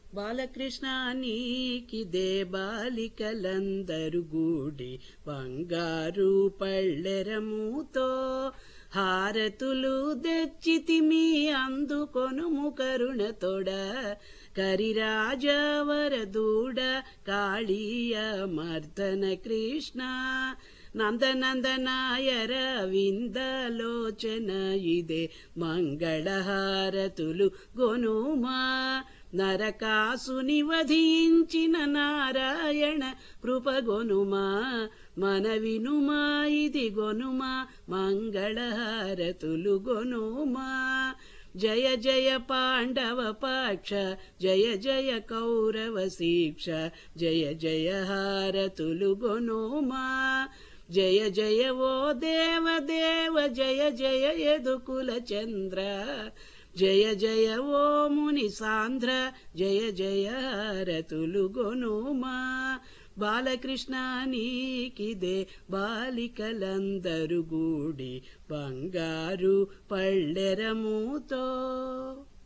బాలకృష్ణ నీకిదే బాలికలందరు గూడి బంగారు పళ్ళెరముతో హారతులు తెచ్చితిమి అందుకొనుము కరుణతోడ కరిరాజవరదూడ కాళీయ మర్దన కృష్ణ నందనందనాయర విందలోచన ఇదే మంగళహారతులు గొనుమా నరకాసుని వధించిన నారాయణ కృపగొనుమా మన వినుమా ఇది గొనుమా మంగళహారతులు గొనుమా జయ జయ పాండవ పాక్ష జయ జయ కౌరవ శిక్ష జయ జయ హారతులు గొనుమా జయ జయ ఓ దేవ దేవ జయ జయ యదుకుల చంద్ర జయ జయ ఓ ముని సాంద్ర జయ జయ హారతులు గొనుమా బాలకృష్ణ నీకిదే బాలికలందరు గూడి బంగారు పళ్ళెరముతో